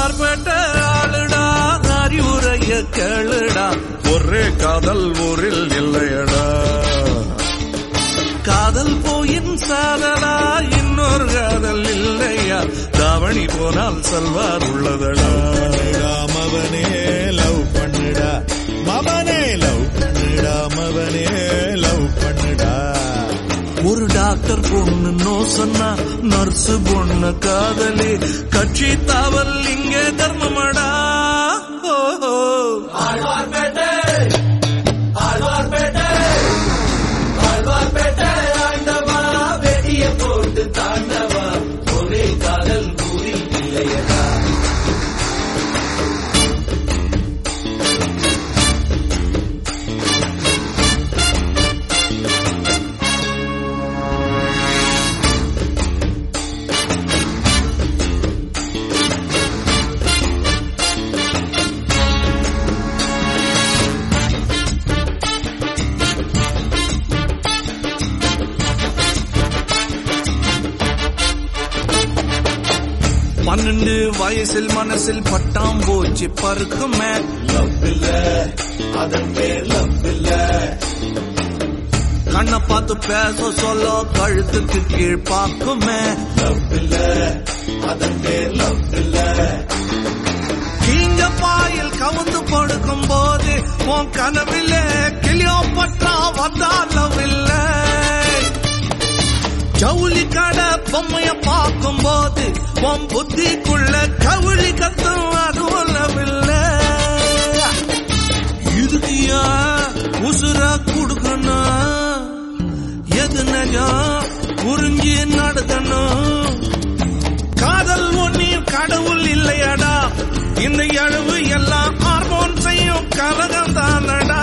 ஆழ்வார்பேட்டை ஆளுடா அறிவுரைய கேளுடா ஒரே காதல் ஊரில் இல்லையடா காதல் போயின் சாதலா இன்னொரு காதல் இல்லையா தாவணி போனால் செல்வார் உள்ளதடா பண்ணுடா மவனே லவ் பண்ணுடா மவனே லவ் பண்ணுடா மவனே லவ் பண்ணுடா ஒரு டாக்டர் பொண்ணு நோ சொன்னா நர்ஸ் பொண்ணு காதலி கட்சி தாவல் இங்கே தர்மமடா ஓ, ஓ. பன்னெண்டு வயசில் மனசில் பட்டாம் போச்சு பருக்குமே கண்ணை பார்த்து பேச சொல்ல கழுத்துக்கு கீழ் பார்க்குமே கீங்க பாயில் கவுந்து படுக்கும் போது உன் கனவிலே கிளியோ பற்றா வந்தாலும் இல்லை ஜவுளி கடை பொம்மைய பார்க்கும் போது உன் புத்திக்குள்ள கவுளி கத்தும் அது ஒல்லவில்லை இதுக்கு ஏன் உசுரா கொடுக்கணும் எது நஜம் புரிஞ்சு நடக்கணும் காதல் ஒன்னில் கடவுள் இல்லையடா இந்த எழுவு எல்லாம் ஹார்மோன் செய்யும் கலகம் தானடா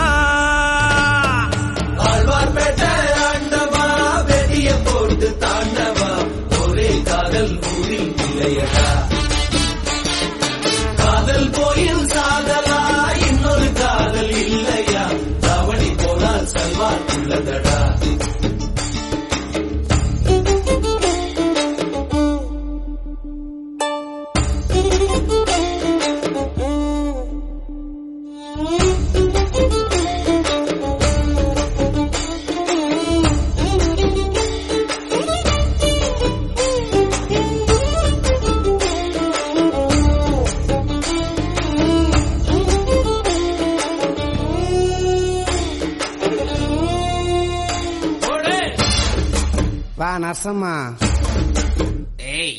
வா நரசம்மா ஏய்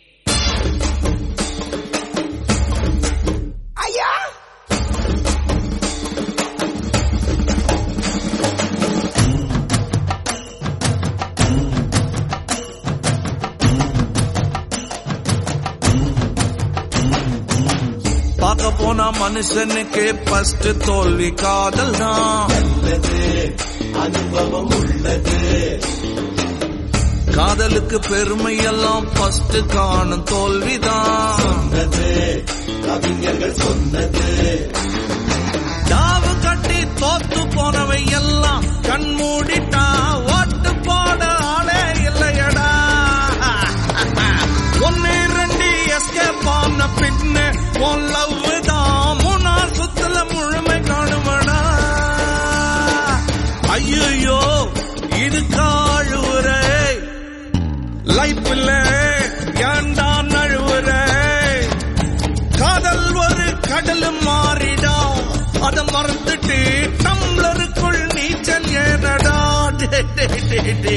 ஐயா பார்க்க போனா மனுஷனுக்கு ஃபர்ஸ்ட் தோல்வி காதல் தான் காதலுக்கு பெருமை எல்லாம் ஃபர்ஸ்ட் காணும் தோல்விதான் தாவு கட்டி தோத்து போனவை எல்லாம் கண் மூடிட்டா ஓட்டு போட ஆளே இல்லையடா ஒன்னு ரெண்டு எஸ்கேப் ஆன பின்ன உன் லவ் தான் மூணார் சுத்துல முழுமை காணுமடா ஐயோ இது காழுவுரை லைஃப்ல ஏண்டா நழுவுரை காதல் ஒரு கடல் மாறிடா அத மறந்துட்டு டம்ளருக்குள் நீச்சல் ஏறடா டே, டே, டே, டே.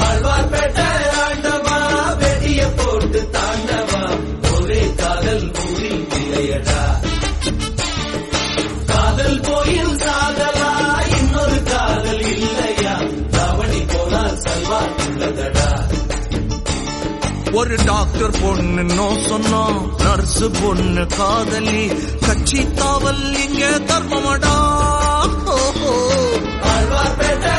ஒரு டாக்டர் பொண்ணு நோ சொன்னா நர்ஸ் பொண்ணு காதலி கட்சி தாவல் இங்க தர்மமடா ஓ, ஓ.